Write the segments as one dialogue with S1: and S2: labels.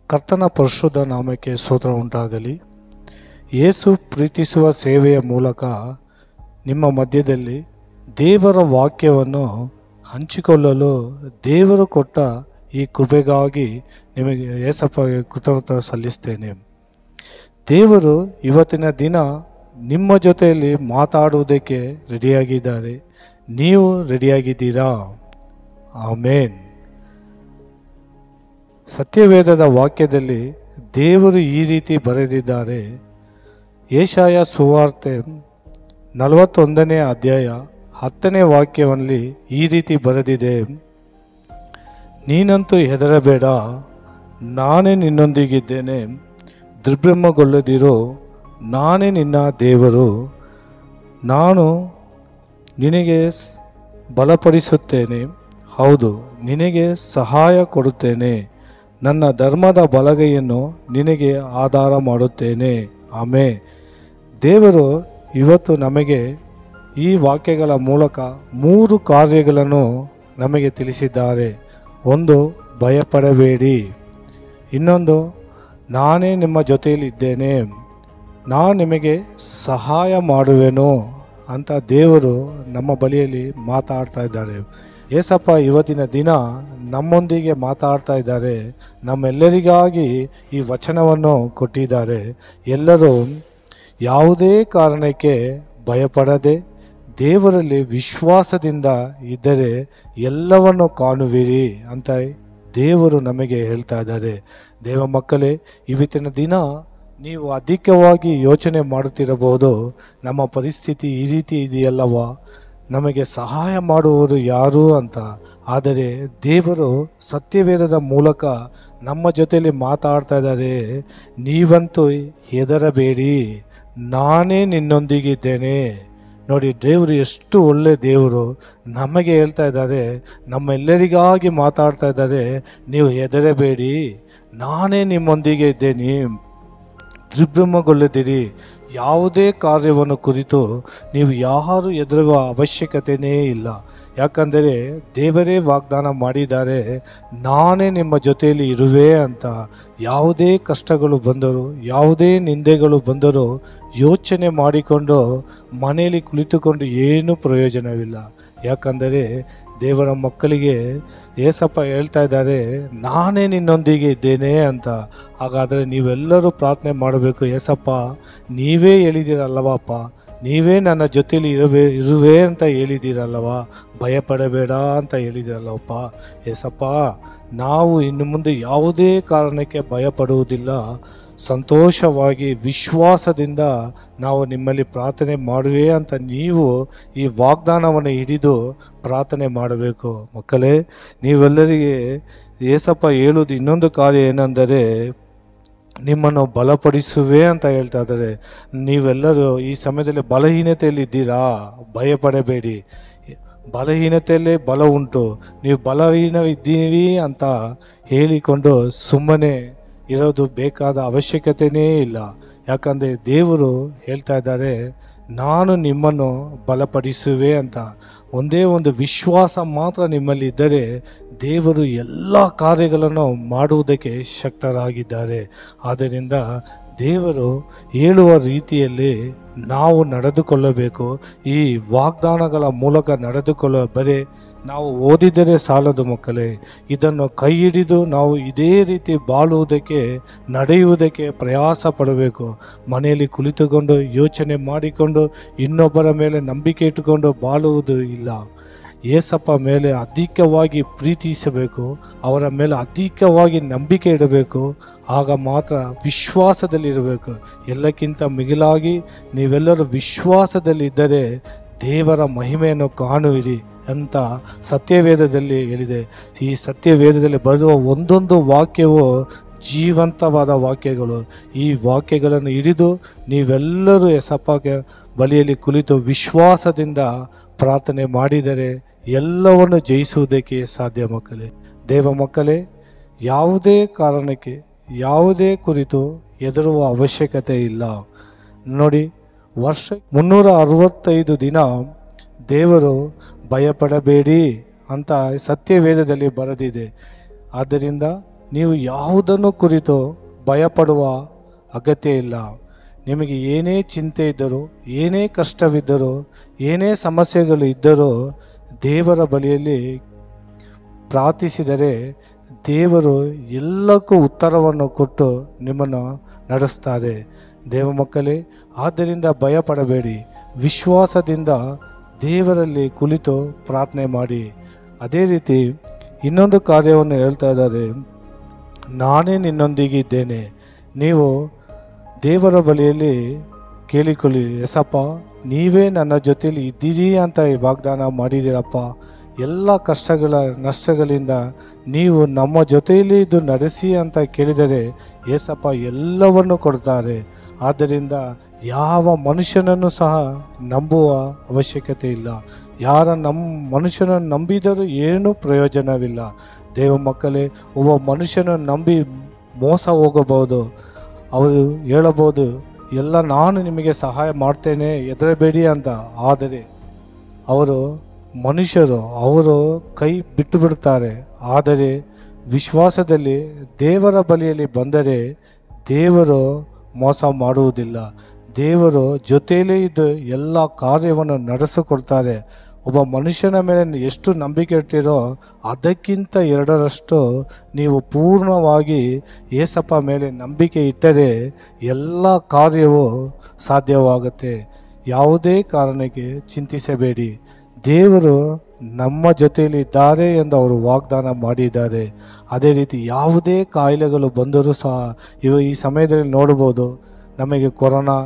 S1: ಕರ್ತನ ಪರಿಶುದ್ಧ ನಾಮಕ್ಕೆ ಸ್ತೋತ್ರ ಉಂಟಾಗಲಿ ಯೇಸು ಪ್ರೀತಿಸುವ ಸೇವೆಯ ಮೂಲಕ ನಿಮ್ಮ ಮಧ್ಯದಲ್ಲಿ ದೇವರ ವಾಕ್ಯವನ್ನು ಹಂಚಿಕೊಳ್ಳಲು ದೇವರು ಕೊಟ್ಟ ಈ ಕೃಪೆಗಾಗಿ ನಿಮಗೆ ಏಸಪ್ಪಗೆ ಕೃತಜ್ಞತೆ ಸಲ್ಲಿಸ್ತೇನೆ ದೇವರು ಇವತ್ತಿನ ದಿನ ನಿಮ್ಮ ಜೊತೆಯಲ್ಲಿ ಮಾತಾಡುವುದಕ್ಕೆ ರೆಡಿಯಾಗಿದ್ದಾರೆ ನೀವು ರೆಡಿಯಾಗಿದ್ದೀರಾ ಆಮೇನ್ ಸತ್ಯವೇದದ ವಾಕ್ಯದಲ್ಲಿ ದೇವರು ಈ ರೀತಿ ಬರೆದಿದ್ದಾರೆ ಏಷಾಯ ಸುವಾರ್ತೆ ನಲವತ್ತೊಂದನೇ ಅಧ್ಯಾಯ ಹತ್ತನೇ ವಾಕ್ಯದಲ್ಲಿ ಈ ರೀತಿ ಬರೆದಿದೆ ನೀನಂತೂ ಹೆದರಬೇಡ ನಾನೇ ನಿನ್ನೊಂದಿಗಿದ್ದೇನೆ ದುರ್ಬ್ರಹ್ಮಗೊಳ್ಳದಿರೋ ನಾನೇ ನಿನ್ನ ದೇವರು ನಾನು ನಿನಗೆ ಬಲಪಡಿಸುತ್ತೇನೆ ಹೌದು ನಿನಗೆ ಸಹಾಯ ಕೊಡುತ್ತೇನೆ ನನ್ನ ಧರ್ಮದ ಬಲಗೈಯನ್ನು ನಿನಗೆ ಆಧಾರ ಮಾಡುತ್ತೇನೆ ಆಮೇ ದೇವರು ಇವತ್ತು ನಮಗೆ ಈ ವಾಕ್ಯಗಳ ಮೂಲಕ ಮೂರು ಕಾರ್ಯಗಳನ್ನು ನಮಗೆ ತಿಳಿಸಿದ್ದಾರೆ ಒಂದು ಭಯಪಡಬೇಡಿ ಇನ್ನೊಂದು ನಾನೇ ನಿಮ್ಮ ಜೊತೆಯಲ್ಲಿದ್ದೇನೆ ನಾನು ನಿಮಗೆ ಸಹಾಯ ಮಾಡುವೆನು ಅಂತ ದೇವರು ನಮ್ಮ ಬಳಿಯಲ್ಲಿ ಮಾತಾಡ್ತಾ ಇದ್ದಾರೆ ಏಸಪ್ಪ ಇವತ್ತಿನ ದಿನ ನಮ್ಮೊಂದಿಗೆ ಮಾತಾಡ್ತಾ ಇದ್ದಾರೆ ನಮ್ಮೆಲ್ಲರಿಗಾಗಿ ಈ ವಚನವನ್ನು ಕೊಟ್ಟಿದ್ದಾರೆ ಎಲ್ಲರೂ ಯಾವುದೇ ಕಾರಣಕ್ಕೆ ಭಯಪಡದೆ ದೇವರಲ್ಲಿ ವಿಶ್ವಾಸದಿಂದ ಇದ್ದರೆ ಎಲ್ಲವನ್ನು ಕಾಣುವಿರಿ ಅಂತ ದೇವರು ನಮಗೆ ಹೇಳ್ತಾ ಇದ್ದಾರೆ ದೇವ ಮಕ್ಕಳೇ ಇವತ್ತಿನ ದಿನ ನೀವು ಅಧಿಕವಾಗಿ ಯೋಚನೆ ಮಾಡುತ್ತಿರಬಹುದು ನಮ್ಮ ಪರಿಸ್ಥಿತಿ ಈ ರೀತಿ ಇದೆಯಲ್ಲವಾ ನಮಗೆ ಸಹಾಯ ಮಾಡುವವರು ಯಾರು ಅಂತ ಆದರೆ ದೇವರು ಸತ್ಯವೇದದ ಮೂಲಕ ನಮ್ಮ ಜೊತೆಯಲ್ಲಿ ಮಾತಾಡ್ತಾ ಇದ್ದಾರೆ ನೀವಂತೂ ಹೆದರಬೇಡಿ ನಾನೇ ನಿನ್ನೊಂದಿಗಿದ್ದೇನೆ ನೋಡಿ ದೇವರು ಎಷ್ಟು ಒಳ್ಳೆ ದೇವರು ನಮಗೆ ಹೇಳ್ತಾ ಇದ್ದಾರೆ ನಮ್ಮೆಲ್ಲರಿಗಾಗಿ ಮಾತಾಡ್ತಾ ಇದ್ದಾರೆ ನೀವು ಹೆದರಬೇಡಿ ನಾನೇ ನಿಮ್ಮೊಂದಿಗೆ ಇದ್ದೇನೆ ತ್ರಿಭ್ರಮಗೊಳ್ಳದಿರಿ ಯಾವುದೇ ಕಾರ್ಯವನ್ನು ಕುರಿತು ನೀವು ಯಾರು ಹೆದರುವ ಅವಶ್ಯಕತೆಯೇ ಇಲ್ಲ ಯಾಕಂದರೆ ದೇವರೇ ವಾಗ್ದಾನ ಮಾಡಿದ್ದಾರೆ ನಾನೇ ನಿಮ್ಮ ಜೊತೆಯಲ್ಲಿ ಇರುವೆ ಅಂತ ಯಾವುದೇ ಕಷ್ಟಗಳು ಬಂದರೂ ಯಾವುದೇ ನಿಂದೆಗಳು ಬಂದರೂ ಯೋಚನೆ ಮಾಡಿಕೊಂಡು ಮನೆಯಲ್ಲಿ ಕುಳಿತುಕೊಂಡು ಏನೂ ಪ್ರಯೋಜನವಿಲ್ಲ ಯಾಕಂದರೆ ದೇವರ ಮಕ್ಕಳಿಗೆ ಏಸಪ್ಪ ಹೇಳ್ತಾ ಇದ್ದಾರೆ ನಾನೇ ನಿನ್ನೊಂದಿಗೆ ಇದ್ದೇನೆ ಅಂತ ಹಾಗಾದರೆ ನೀವೆಲ್ಲರೂ ಪ್ರಾರ್ಥನೆ ಮಾಡಬೇಕು ಏಸಪ್ಪ ನೀವೇ ಹೇಳಿದ್ದೀರಲ್ಲವಪ್ಪ ನೀವೇ ನನ್ನ ಜೊತೆಲಿ ಇರುವೆ ಇರುವೆ ಅಂತ ಹೇಳಿದ್ದೀರಲ್ಲವ ಭಯಪಡಬೇಡ ಅಂತ ಹೇಳಿದಿರಲ್ಲವಪ್ಪ ಏಸಪ್ಪ ನಾವು ಇನ್ನು ಮುಂದೆ ಯಾವುದೇ ಕಾರಣಕ್ಕೆ ಭಯಪಡುವುದಿಲ್ಲ ಸಂತೋಷವಾಗಿ ವಿಶ್ವಾಸದಿಂದ ನಾವು ನಿಮ್ಮಲ್ಲಿ ಪ್ರಾರ್ಥನೆ ಮಾಡುವೆ ಅಂತ ನೀವು ಈ ವಾಗ್ದಾನವನ್ನು ಹಿಡಿದು ಪ್ರಾರ್ಥನೆ ಮಾಡಬೇಕು ಮಕ್ಕಳೇ ನೀವೆಲ್ಲರಿಗೆ ಏಸಪ್ಪ ಹೇಳುವುದು ಇನ್ನೊಂದು ಕಾರ್ಯ ಏನೆಂದರೆ ನಿಮ್ಮನ್ನು ಬಲಪಡಿಸುವೆ ಅಂತ ಹೇಳ್ತಾ ಇದ್ದಾರೆ ನೀವೆಲ್ಲರೂ ಈ ಸಮಯದಲ್ಲಿ ಬಲಹೀನತೆಯಲ್ಲಿ ಇದ್ದೀರಾ ಭಯಪಡಬೇಡಿ ಬಲಹೀನತೆಯಲ್ಲೇ ಬಲ ಉಂಟು ನೀವು ಬಲಹೀನ ಇದ್ದೀವಿ ಅಂತ ಹೇಳಿಕೊಂಡು ಸುಮ್ಮನೆ ಇರೋದು ಬೇಕಾದ ಅವಶ್ಯಕತೆಯೇ ಇಲ್ಲ ಯಾಕಂದರೆ ದೇವರು ಹೇಳ್ತಾ ಇದ್ದಾರೆ ನಾನು ನಿಮ್ಮನ್ನು ಬಲಪಡಿಸುವೆ ಅಂತ ಒಂದೇ ಒಂದು ವಿಶ್ವಾಸ ಮಾತ್ರ ನಿಮ್ಮಲ್ಲಿ ಇದ್ದರೆ ದೇವರು ಎಲ್ಲ ಕಾರ್ಯಗಳನ್ನು ಮಾಡುವುದಕ್ಕೆ ಶಕ್ತರಾಗಿದ್ದಾರೆ ಆದ್ದರಿಂದ ದೇವರು ಹೇಳುವ ರೀತಿಯಲ್ಲಿ ನಾವು ನಡೆದುಕೊಳ್ಳಬೇಕು ಈ ವಾಗ್ದಾನಗಳ ಮೂಲಕ ನಡೆದುಕೊಳ್ಳುವ ಬರೀ ನಾವು ಓದಿದರೆ ಸಾಲದು ಮಕ್ಕಳೇ ಇದನ್ನು ಕೈ ಹಿಡಿದು ನಾವು ಇದೇ ರೀತಿ ಬಾಳುವುದಕ್ಕೆ ನಡೆಯುವುದಕ್ಕೆ ಪ್ರಯಾಸ ಪಡಬೇಕು ಮನೆಯಲ್ಲಿ ಕುಳಿತುಕೊಂಡು ಯೋಚನೆ ಮಾಡಿಕೊಂಡು ಇನ್ನೊಬ್ಬರ ಮೇಲೆ ನಂಬಿಕೆ ಇಟ್ಟುಕೊಂಡು ಬಾಳುವುದು ಇಲ್ಲ ಏಸಪ್ಪ ಮೇಲೆ ಅಧಿಕವಾಗಿ ಪ್ರೀತಿಸಬೇಕು ಅವರ ಮೇಲೆ ಅಧಿಕವಾಗಿ ನಂಬಿಕೆ ಇಡಬೇಕು ಆಗ ಮಾತ್ರ ವಿಶ್ವಾಸದಲ್ಲಿರಬೇಕು ಎಲ್ಲಕ್ಕಿಂತ ಮಿಗಿಲಾಗಿ ನೀವೆಲ್ಲರೂ ವಿಶ್ವಾಸದಲ್ಲಿದ್ದರೆ ದೇವರ ಮಹಿಮೆಯನ್ನು ಕಾಣುವಿರಿ ಅಂತ ಸತ್ಯವೇದದಲ್ಲಿ ಹೇಳಿದೆ ಈ ಸತ್ಯವೇದದಲ್ಲಿ ಬರೆಯುವ ಒಂದೊಂದು ವಾಕ್ಯವು ಜೀವಂತವಾದ ವಾಕ್ಯಗಳು ಈ ವಾಕ್ಯಗಳನ್ನು ಹಿಡಿದು ನೀವೆಲ್ಲರೂ ಎಸಪ್ಪಗೆ ಬಳಿಯಲ್ಲಿ ಕುಳಿತು ವಿಶ್ವಾಸದಿಂದ ಪ್ರಾರ್ಥನೆ ಮಾಡಿದರೆ ಎಲ್ಲವನ್ನು ಜಯಿಸುವುದಕ್ಕೆ ಸಾಧ್ಯ ಮಕ್ಕಳೇ ದೇವ ಮಕ್ಕಳೇ ಯಾವುದೇ ಕಾರಣಕ್ಕೆ ಯಾವುದೇ ಕುರಿತು ಹೆದರುವ ಅವಶ್ಯಕತೆ ಇಲ್ಲ ನೋಡಿ ವರ್ಷ ಮುನ್ನೂರ ಅರವತ್ತೈದು ದಿನ ದೇವರು ಭಯಪಡಬೇಡಿ ಅಂತ ಸತ್ಯವೇದದಲ್ಲಿ ಬರೆದಿದೆ ಆದ್ದರಿಂದ ನೀವು ಯಾವುದನ್ನು ಕುರಿತು ಭಯಪಡುವ ಅಗತ್ಯ ಇಲ್ಲ ನಿಮಗೆ ಏನೇ ಚಿಂತೆ ಇದ್ದರೂ ಏನೇ ಕಷ್ಟವಿದ್ದರೂ ಏನೇ ಸಮಸ್ಯೆಗಳು ಇದ್ದರೂ ದೇವರ ಬಳಿಯಲ್ಲಿ ಪ್ರಾರ್ಥಿಸಿದರೆ ದೇವರು ಎಲ್ಲಕ್ಕೂ ಉತ್ತರವನ್ನು ಕೊಟ್ಟು ನಿಮ್ಮನ್ನು ನಡೆಸ್ತಾರೆ ದೇವ ಮಕ್ಕಳೇ ಆದ್ದರಿಂದ ಭಯಪಡಬೇಡಿ ವಿಶ್ವಾಸದಿಂದ ದೇವರಲ್ಲಿ ಕುಳಿತು ಪ್ರಾರ್ಥನೆ ಮಾಡಿ ಅದೇ ರೀತಿ ಇನ್ನೊಂದು ಕಾರ್ಯವನ್ನು ಹೇಳ್ತಾ ಇದ್ದಾರೆ ನಾನೇ ನಿನ್ನೊಂದಿಗೆ ಇದ್ದೇನೆ ನೀವು ದೇವರ ಬಳಿಯಲ್ಲಿ ಕೇಳಿಕೊಳ್ಳಿ ಎಸಪ್ಪ ನೀವೇ ನನ್ನ ಜೊತೆಯಲ್ಲಿ ಇದ್ದೀರಿ ಅಂತ ಈ ವಾಗ್ದಾನ ಮಾಡಿದ್ದೀರಪ್ಪ ಎಲ್ಲ ಕಷ್ಟಗಳ ನಷ್ಟಗಳಿಂದ ನೀವು ನಮ್ಮ ಜೊತೆಯಲ್ಲಿ ಇದು ನಡೆಸಿ ಅಂತ ಕೇಳಿದರೆ ಏಸಪ್ಪ ಎಲ್ಲವನ್ನು ಕೊಡ್ತಾರೆ ಆದ್ದರಿಂದ ಯಾವ ಮನುಷ್ಯನನ್ನು ಸಹ ನಂಬುವ ಅವಶ್ಯಕತೆ ಇಲ್ಲ ಯಾರ ನಮ್ಮ ಮನುಷ್ಯನನ್ನು ನಂಬಿದರೂ ಏನೂ ಪ್ರಯೋಜನವಿಲ್ಲ ದೇವ ಮಕ್ಕಳೇ ಒಬ್ಬ ಮನುಷ್ಯನನ್ನು ನಂಬಿ ಮೋಸ ಹೋಗಬಹುದು ಅವರು ಹೇಳಬಹುದು ಎಲ್ಲ ನಾನು ನಿಮಗೆ ಸಹಾಯ ಮಾಡ್ತೇನೆ ಹೆದರಬೇಡಿ ಅಂತ ಆದರೆ ಅವರು ಮನುಷ್ಯರು ಅವರು ಕೈ ಬಿಟ್ಟು ಬಿಡುತ್ತಾರೆ ಆದರೆ ವಿಶ್ವಾಸದಲ್ಲಿ ದೇವರ ಬಳಿಯಲ್ಲಿ ಬಂದರೆ ದೇವರು ಮೋಸ ಮಾಡುವುದಿಲ್ಲ ದೇವರು ಜೊತೆಯಲ್ಲೇ ಇದ್ದು ಎಲ್ಲ ಕಾರ್ಯವನ್ನು ನಡೆಸಿಕೊಡ್ತಾರೆ ಒಬ್ಬ ಮನುಷ್ಯನ ಮೇಲೆ ಎಷ್ಟು ನಂಬಿಕೆ ಇಡ್ತೀರೋ ಅದಕ್ಕಿಂತ ಎರಡರಷ್ಟು ನೀವು ಪೂರ್ಣವಾಗಿ ಏಸಪ್ಪ ಮೇಲೆ ನಂಬಿಕೆ ಇಟ್ಟರೆ ಎಲ್ಲ ಕಾರ್ಯವೂ ಸಾಧ್ಯವಾಗುತ್ತೆ ಯಾವುದೇ ಕಾರಣಕ್ಕೆ ಚಿಂತಿಸಬೇಡಿ ದೇವರು ನಮ್ಮ ಜೊತೆಯಲ್ಲಿ ಇದ್ದಾರೆ ಎಂದು ಅವರು ವಾಗ್ದಾನ ಮಾಡಿದ್ದಾರೆ ಅದೇ ರೀತಿ ಯಾವುದೇ ಕಾಯಿಲೆಗಳು ಬಂದರೂ ಸಹ ಇವ ಈ ಸಮಯದಲ್ಲಿ ನೋಡ್ಬೋದು ನಮಗೆ ಕೊರೋನಾ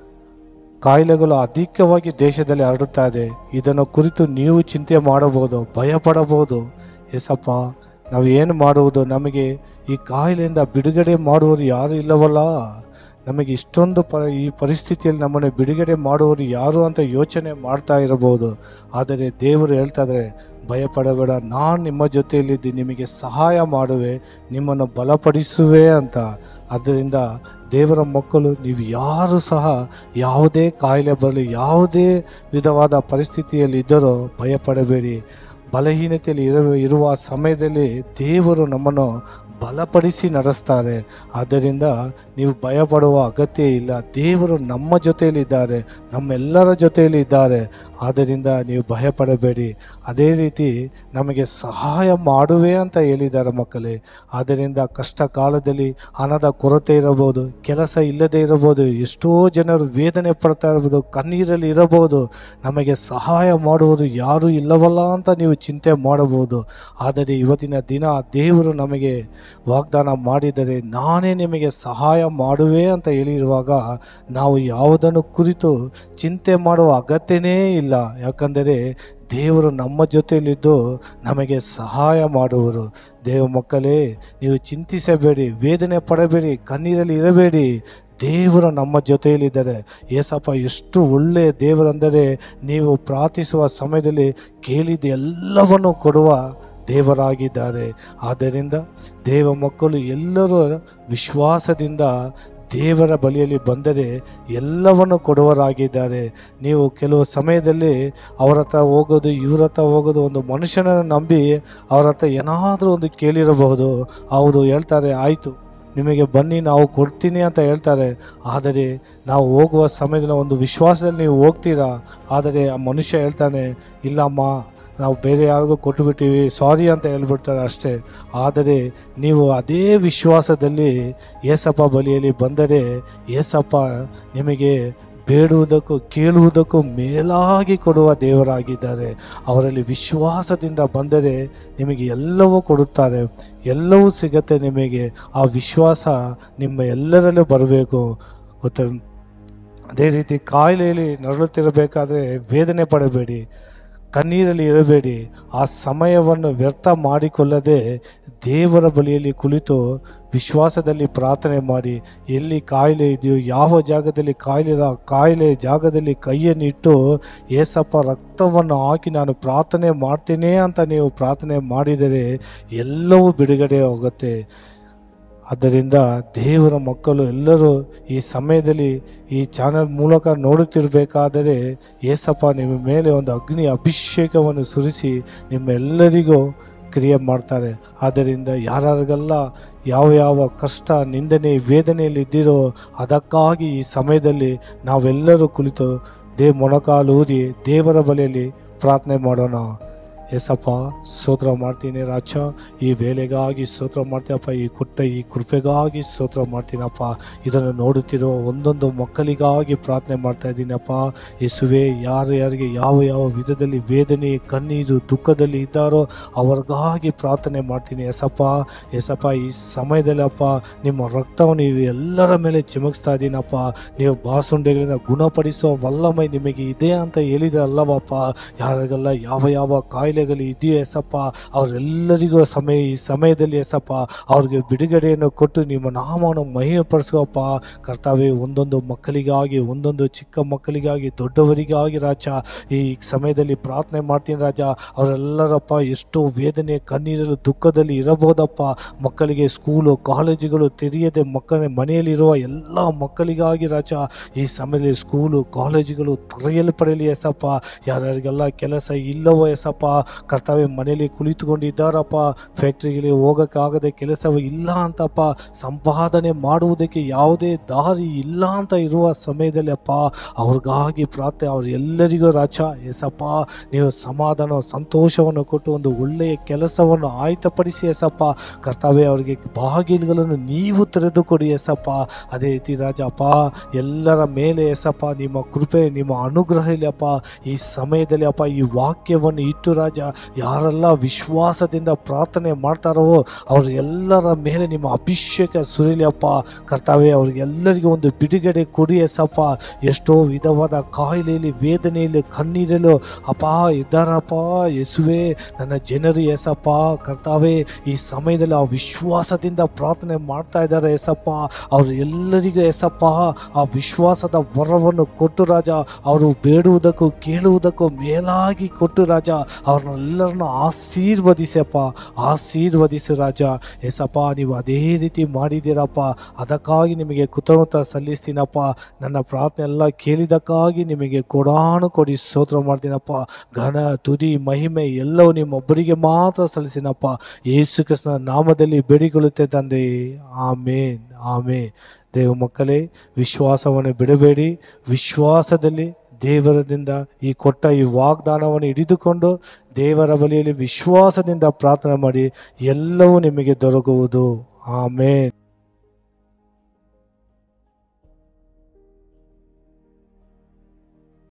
S1: ಕಾಯಿಲೆಗಳು ಅಧಿಕವಾಗಿ ದೇಶದಲ್ಲಿ ಹರಡುತ್ತಾ ಇದೆ ಇದನ್ನು ಕುರಿತು ನೀವು ಚಿಂತೆ ಮಾಡಬಹುದು ಭಯಪಡಬಹುದು ಎಸಪ್ಪ ನಾವು ಏನು ಮಾಡುವುದು ನಮಗೆ ಈ ಕಾಯಿಲೆಯಿಂದ ಬಿಡುಗಡೆ ಮಾಡುವವರು ಯಾರು ಇಲ್ಲವಲ್ಲ ನಮಗೆ ಇಷ್ಟೊಂದು ಪ ಈ ಪರಿಸ್ಥಿತಿಯಲ್ಲಿ ನಮ್ಮನ್ನು ಬಿಡುಗಡೆ ಮಾಡುವವರು ಯಾರು ಅಂತ ಯೋಚನೆ ಮಾಡ್ತಾ ಇರಬಹುದು ಆದರೆ ದೇವರು ಹೇಳ್ತಾ ಇದ್ದಾರೆ ಭಯಪಡಬೇಡ ನಾನು ನಿಮ್ಮ ಜೊತೆಯಲ್ಲಿದ್ದು ನಿಮಗೆ ಸಹಾಯ ಮಾಡುವೆ ನಿಮ್ಮನ್ನು ಬಲಪಡಿಸುವೆ ಅಂತ ಆದ್ದರಿಂದ ದೇವರ ಮಕ್ಕಳು ನೀವು ಯಾರು ಸಹ ಯಾವುದೇ ಕಾಯಿಲೆ ಬರಲಿ ಯಾವುದೇ ವಿಧವಾದ ಪರಿಸ್ಥಿತಿಯಲ್ಲಿ ಇದ್ದರೂ ಭಯಪಡಬೇಡಿ ಬಲಹೀನತೆಯಲ್ಲಿ ಇರ ಇರುವ ಸಮಯದಲ್ಲಿ ದೇವರು ನಮ್ಮನ್ನು ಬಲಪಡಿಸಿ ನಡೆಸ್ತಾರೆ ಆದ್ದರಿಂದ ನೀವು ಭಯಪಡುವ ಅಗತ್ಯ ಇಲ್ಲ ದೇವರು ನಮ್ಮ ಜೊತೆಯಲ್ಲಿದ್ದಾರೆ ನಮ್ಮೆಲ್ಲರ ಜೊತೆಯಲ್ಲಿ ಇದ್ದಾರೆ ಆದ್ದರಿಂದ ನೀವು ಭಯಪಡಬೇಡಿ ಅದೇ ರೀತಿ ನಮಗೆ ಸಹಾಯ ಮಾಡುವೆ ಅಂತ ಹೇಳಿದ್ದಾರೆ ಮಕ್ಕಳೇ ಆದ್ದರಿಂದ ಕಷ್ಟ ಕಾಲದಲ್ಲಿ ಹಣದ ಕೊರತೆ ಇರಬಹುದು ಕೆಲಸ ಇಲ್ಲದೆ ಇರಬಹುದು ಎಷ್ಟೋ ಜನರು ವೇದನೆ ಪಡ್ತಾ ಇರಬಹುದು ಕಣ್ಣೀರಲ್ಲಿ ಇರಬಹುದು ನಮಗೆ ಸಹಾಯ ಮಾಡುವುದು ಯಾರು ಇಲ್ಲವಲ್ಲ ಅಂತ ನೀವು ಚಿಂತೆ ಮಾಡಬಹುದು ಆದರೆ ಇವತ್ತಿನ ದಿನ ದೇವರು ನಮಗೆ ವಾಗ್ದಾನ ಮಾಡಿದರೆ ನಾನೇ ನಿಮಗೆ ಸಹಾಯ ಮಾಡುವೆ ಅಂತ ಹೇಳಿರುವಾಗ ನಾವು ಯಾವುದನ್ನು ಕುರಿತು ಚಿಂತೆ ಮಾಡುವ ಅಗತ್ಯನೇ ಇಲ್ಲ ಯಾಕಂದರೆ ದೇವರು ನಮ್ಮ ಜೊತೆಯಲ್ಲಿದ್ದು ನಮಗೆ ಸಹಾಯ ಮಾಡುವರು ದೇವ ಮಕ್ಕಳೇ ನೀವು ಚಿಂತಿಸಬೇಡಿ ವೇದನೆ ಪಡಬೇಡಿ ಕಣ್ಣೀರಲ್ಲಿ ಇರಬೇಡಿ ದೇವರು ನಮ್ಮ ಜೊತೆಯಲ್ಲಿದ್ದಾರೆ ಏಸಪ್ಪ ಎಷ್ಟು ಒಳ್ಳೆಯ ದೇವರೆಂದರೆ ನೀವು ಪ್ರಾರ್ಥಿಸುವ ಸಮಯದಲ್ಲಿ ಕೇಳಿದ ಎಲ್ಲವನ್ನು ಕೊಡುವ ದೇವರಾಗಿದ್ದಾರೆ ಆದ್ದರಿಂದ ದೇವ ಮಕ್ಕಳು ಎಲ್ಲರೂ ವಿಶ್ವಾಸದಿಂದ ದೇವರ ಬಳಿಯಲ್ಲಿ ಬಂದರೆ ಎಲ್ಲವನ್ನು ಕೊಡುವರಾಗಿದ್ದಾರೆ ನೀವು ಕೆಲವು ಸಮಯದಲ್ಲಿ ಅವ್ರ ಹತ್ರ ಹೋಗೋದು ಇವ್ರ ಹತ್ರ ಹೋಗೋದು ಒಂದು ಮನುಷ್ಯನನ್ನು ನಂಬಿ ಅವ್ರ ಹತ್ರ ಏನಾದರೂ ಒಂದು ಕೇಳಿರಬಹುದು ಅವರು ಹೇಳ್ತಾರೆ ಆಯಿತು ನಿಮಗೆ ಬನ್ನಿ ನಾವು ಕೊಡ್ತೀನಿ ಅಂತ ಹೇಳ್ತಾರೆ ಆದರೆ ನಾವು ಹೋಗುವ ಸಮಯದಲ್ಲಿ ಒಂದು ವಿಶ್ವಾಸದಲ್ಲಿ ನೀವು ಹೋಗ್ತೀರಾ ಆದರೆ ಆ ಮನುಷ್ಯ ಹೇಳ್ತಾನೆ ಇಲ್ಲಮ್ಮ ನಾವು ಬೇರೆ ಯಾರಿಗೂ ಕೊಟ್ಟುಬಿಟ್ಟಿವಿ ಸಾರಿ ಅಂತ ಹೇಳ್ಬಿಡ್ತಾರೆ ಅಷ್ಟೇ ಆದರೆ ನೀವು ಅದೇ ವಿಶ್ವಾಸದಲ್ಲಿ ಏಸಪ್ಪ ಬಳಿಯಲ್ಲಿ ಬಂದರೆ ಏಸಪ್ಪ ನಿಮಗೆ ಬೇಡುವುದಕ್ಕೂ ಕೇಳುವುದಕ್ಕೂ ಮೇಲಾಗಿ ಕೊಡುವ ದೇವರಾಗಿದ್ದಾರೆ ಅವರಲ್ಲಿ ವಿಶ್ವಾಸದಿಂದ ಬಂದರೆ ನಿಮಗೆ ಎಲ್ಲವೂ ಕೊಡುತ್ತಾರೆ ಎಲ್ಲವೂ ಸಿಗತ್ತೆ ನಿಮಗೆ ಆ ವಿಶ್ವಾಸ ನಿಮ್ಮ ಎಲ್ಲರಲ್ಲೂ ಬರಬೇಕು ಗೊತ್ತ ಅದೇ ರೀತಿ ಕಾಯಿಲೆಯಲ್ಲಿ ನರಳುತ್ತಿರಬೇಕಾದ್ರೆ ವೇದನೆ ಪಡಬೇಡಿ ಕಣ್ಣೀರಲ್ಲಿ ಇರಬೇಡಿ ಆ ಸಮಯವನ್ನು ವ್ಯರ್ಥ ಮಾಡಿಕೊಳ್ಳದೆ ದೇವರ ಬಳಿಯಲ್ಲಿ ಕುಳಿತು ವಿಶ್ವಾಸದಲ್ಲಿ ಪ್ರಾರ್ಥನೆ ಮಾಡಿ ಎಲ್ಲಿ ಕಾಯಿಲೆ ಇದೆಯೋ ಯಾವ ಜಾಗದಲ್ಲಿ ಕಾಯಿಲೆ ಇದೆ, ಆ ಕಾಯಿಲೆ ಜಾಗದಲ್ಲಿ ಕೈಯನ್ನಿಟ್ಟು ಏಸಪ್ಪ ರಕ್ತವನ್ನು ಹಾಕಿ ನಾನು ಪ್ರಾರ್ಥನೆ ಮಾಡ್ತೇನೆ ಅಂತ ನೀವು ಪ್ರಾರ್ಥನೆ ಮಾಡಿದರೆ ಎಲ್ಲವೂ ಬಿಡುಗಡೆ ಹೋಗುತ್ತೆ ಆದ್ದರಿಂದ ದೇವರ ಮಕ್ಕಳು ಎಲ್ಲರೂ ಈ ಸಮಯದಲ್ಲಿ ಈ ಚಾನಲ್ ಮೂಲಕ ನೋಡುತ್ತಿರಬೇಕಾದರೆ ಏಸಪ್ಪ ನಿಮ್ಮ ಮೇಲೆ ಒಂದು ಅಗ್ನಿ ಅಭಿಷೇಕವನ್ನು ಸುರಿಸಿ ನಿಮ್ಮೆಲ್ಲರಿಗೂ ಕ್ರಿಯೆ ಮಾಡ್ತಾರೆ ಆದ್ದರಿಂದ ಯಾರಿಗೆಲ್ಲ ಯಾವ ಯಾವ ಕಷ್ಟ ನಿಂದನೆ ವೇದನೆಯಲ್ಲಿ ಇದ್ದಿರೋ ಅದಕ್ಕಾಗಿ ಈ ಸಮಯದಲ್ಲಿ ನಾವೆಲ್ಲರೂ ಕುಳಿತು ದೇ ಮೊಣಕಾಲು ಊದಿ ದೇವರ ಬಳಿಯಲ್ಲಿ ಪ್ರಾರ್ಥನೆ ಮಾಡೋಣ ಎಸಪ್ಪ ಸ್ತೋತ್ರ ಮಾಡ್ತೀನಿ ರಾಜ ಈ ವೇಳೆಗಾಗಿ ಸ್ತೋತ್ರ ಮಾಡ್ತೀನಪ್ಪ ಈ ಕೊಟ್ಟ ಈ ಕೃಪೆಗಾಗಿ ಸ್ತೋತ್ರ ಮಾಡ್ತೀನಪ್ಪ ಇದನ್ನು ನೋಡುತ್ತಿರೋ ಒಂದೊಂದು ಮಕ್ಕಳಿಗಾಗಿ ಪ್ರಾರ್ಥನೆ ಮಾಡ್ತಾ ಇದ್ದೀನಪ್ಪ ಯೇಸುವೆ ಯಾರು ಯಾರಿಗೆ ಯಾವ ಯಾವ ವಿಧದಲ್ಲಿ ವೇದನೆ ಕಣ್ಣೀರು ದುಃಖದಲ್ಲಿ ಇದ್ದಾರೋ ಅವ್ರಿಗಾಗಿ ಪ್ರಾರ್ಥನೆ ಮಾಡ್ತೀನಿ ಎಸಪ್ಪ ಎಸಪ್ಪ ಈ ಸಮಯದಲ್ಲಿ ಅಪ್ಪ ನಿಮ್ಮ ರಕ್ತವನ್ನು ನೀವು ಎಲ್ಲರ ಮೇಲೆ ಚಿಮುಕಿಸ್ತಾ ಇದ್ದೀನಪ್ಪ ನೀವು ಬಾಸುಂಡೆಗಳಿಂದ ಗುಣಪಡಿಸುವ ವಲ್ಲಮೈ ನಿಮಗೆ ಇದೆ ಅಂತ ಹೇಳಿದ್ರಲ್ಲವಪ್ಪ ಯಾರಿಗೆಲ್ಲ ಯಾವ ಯಾವ ಕಾಯಿಲೆಗಳು ಇದೆಯೋ ಎಸಪ್ಪ ಅವರೆಲ್ಲರಿಗೂ ಸಮಯ ಈ ಸಮಯದಲ್ಲಿ ಎಸಪ್ಪ ಅವ್ರಿಗೆ ಬಿಡುಗಡೆಯನ್ನು ಕೊಟ್ಟು ನಿಮ್ಮ ನಾಮವನ್ನು ಮಹಿಮೆಪಡಿಸುವಪ್ಪ ಕರ್ತವ್ಯ ಒಂದೊಂದು ಮಕ್ಕಳಿಗಾಗಿ ಒಂದೊಂದು ಚಿಕ್ಕ ಮಕ್ಕಳಿಗಾಗಿ ದೊಡ್ಡವರಿಗಾಗಿ ರಾಜ ಈ ಸಮಯದಲ್ಲಿ ಪ್ರಾರ್ಥನೆ ಮಾಡ್ತೀನಿ ರಾಜ ಅವರೆಲ್ಲರಪ್ಪ ಎಷ್ಟೋ ವೇದನೆ ಕಣ್ಣೀರಲು ದುಃಖದಲ್ಲಿ ಇರಬಹುದಪ್ಪ ಮಕ್ಕಳಿಗೆ ಸ್ಕೂಲು ಕಾಲೇಜುಗಳು ತೆರೆಯದೆ ಮಕ್ಕಳ ಮನೆಯಲ್ಲಿರುವ ಎಲ್ಲ ಮಕ್ಕಳಿಗಾಗಿ ರಾಜ ಈ ಸಮಯದಲ್ಲಿ ಸ್ಕೂಲು ಕಾಲೇಜುಗಳು ತೆರೆಯಲ್ಪಡಲಿ ಎಸಪ್ಪ ಯಾರ್ಯಾರಿಗೆಲ್ಲ ಕೆಲಸ ಇಲ್ಲವೋ ಎಸಪ್ಪ ಕರ್ತವ್ಯ ಮನೆಯಲ್ಲಿ ಕುಳಿತುಕೊಂಡಿದ್ದಾರಪ್ಪ ಫ್ಯಾಕ್ಟ್ರಿಗಳಿಗೆ ಹೋಗೋಕ್ಕಾಗದೆ ಕೆಲಸವೂ ಇಲ್ಲ ಅಂತಪ್ಪ ಸಂಪಾದನೆ ಮಾಡುವುದಕ್ಕೆ ಯಾವುದೇ ದಾರಿ ಇಲ್ಲ ಅಂತ ಇರುವ ಸಮಯದಲ್ಲಿ ಅಪ್ಪ ಅವ್ರಿಗಾಗಿ ಪ್ರಾರ್ಥನೆ ಅವ್ರು ಎಲ್ಲರಿಗೂ ರಾಜ ಎಸಪ್ಪ ನೀವು ಸಮಾಧಾನ ಸಂತೋಷವನ್ನು ಕೊಟ್ಟು ಒಂದು ಒಳ್ಳೆಯ ಕೆಲಸವನ್ನು ಆಯ್ತಪಡಿಸಿ ಎಸಪ್ಪ ಕರ್ತವ್ಯ ಅವರಿಗೆ ಬಾಗಿಲುಗಳನ್ನು ನೀವು ತೆರೆದು ಕೊಡಿ ಎಸಪ್ಪ ಅದೇ ರೀತಿ ರಾಜಪ್ಪ ಎಲ್ಲರ ಮೇಲೆ ಎಸಪ್ಪ ನಿಮ್ಮ ಕೃಪೆ ನಿಮ್ಮ ಅನುಗ್ರಹ ಇಲ್ಲಿ ಅಪ್ಪ ಈ ಸಮಯದಲ್ಲಿ ಅಪ್ಪ ಈ ವಾಕ್ಯವನ್ನು ಇಟ್ಟು ರಾಜ ಯಾರೆಲ್ಲ ವಿಶ್ವಾಸದಿಂದ ಪ್ರಾರ್ಥನೆ ಮಾಡ್ತಾರೋ ಅವ್ರ ಎಲ್ಲರ ಮೇಲೆ ನಿಮ್ಮ ಅಭಿಷೇಕ ಸುರಿಲಿ ಅಪ್ಪ ಕರ್ತವ್ಯ ಅವ್ರಿಗೆಲ್ಲರಿಗೂ ಒಂದು ಬಿಡುಗಡೆ ಕೊಡಿ ಎಸಪ್ಪ ಎಷ್ಟೋ ವಿಧವಾದ ಕಾಯಿಲೆಯಲ್ಲಿ ವೇದನೆಯಲ್ಲಿ ಕಣ್ಣೀರಲು ಅಪ್ಪ ಇದ್ದಾರಪ್ಪ ಯೇಸುವೆ ನನ್ನ ಜನರು ಎಸಪ್ಪ ಕರ್ತಾವೆ ಈ ಸಮಯದಲ್ಲಿ ಆ ವಿಶ್ವಾಸದಿಂದ ಪ್ರಾರ್ಥನೆ ಮಾಡ್ತಾ ಇದ್ದಾರೆ ಎಸಪ್ಪ ಅವರು ಎಲ್ಲರಿಗೂ ಎಸಪ್ಪ ಆ ವಿಶ್ವಾಸದ ವರವನ್ನು ಕೊಟ್ಟು ರಾಜ ಅವರು ಬೇಡುವುದಕ್ಕೂ ಕೇಳುವುದಕ್ಕೂ ಮೇಲಾಗಿ ಕೊಟ್ಟು ರಾಜ ಅವ್ರನ್ನೆಲ್ಲರನ್ನು ಆಶೀರ್ವದಿಸಪ್ಪ ಆಶೀರ್ವದಿಸು ರಾಜ ಎಸಪ್ಪ ನೀವು ಅದೇ ರೀತಿ ಮಾಡಿದ್ದೀರಪ್ಪ ಅದಕ್ಕಾಗಿ ನಿಮಗೆ ಕೃತಜ್ಞತ ಸಲ್ಲಿಸ್ತೀನಪ್ಪ ನನ್ನ ಪ್ರಾರ್ಥನೆ ಎಲ್ಲ ಕೇಳಿದಕ್ಕಾಗಿ ನಿಮಗೆ ಕೊಡಾನು ಕೊಡಿ ಸ್ತೋತ್ರ ಮಾಡ್ತೀನಪ್ಪ ಘನ ತುದಿ ಮಹಿಮೆ ಎಲ್ಲವೂ ನಿಮ್ಮೊಬ್ಬರಿಗೆ ಮಾತ್ರ ಸಲ್ಲಿಸಿನಪ್ಪ ಯೇಸು ಕ್ರಿಸ್ತನ ನಾಮದಲ್ಲಿ ಬೇಡಿಕೊಳ್ಳುತ್ತೆ ತಂದೆ ಆಮೇನ್ ಆಮೇ ದೇವ ಮಕ್ಕಳೇ ವಿಶ್ವಾಸವನ್ನು ಬಿಡಬೇಡಿ ವಿಶ್ವಾಸದಲ್ಲಿ ದೇವರದಿಂದ ಈ ಕೊಟ್ಟ ಈ ವಾಗ್ದಾನವನ್ನು ಹಿಡಿದುಕೊಂಡು ದೇವರ ಬಳಿಯಲ್ಲಿ ವಿಶ್ವಾಸದಿಂದ ಪ್ರಾರ್ಥನೆ ಮಾಡಿ ಎಲ್ಲವೂ ನಿಮಗೆ ದೊರಕುವುದು ಆಮೇನ್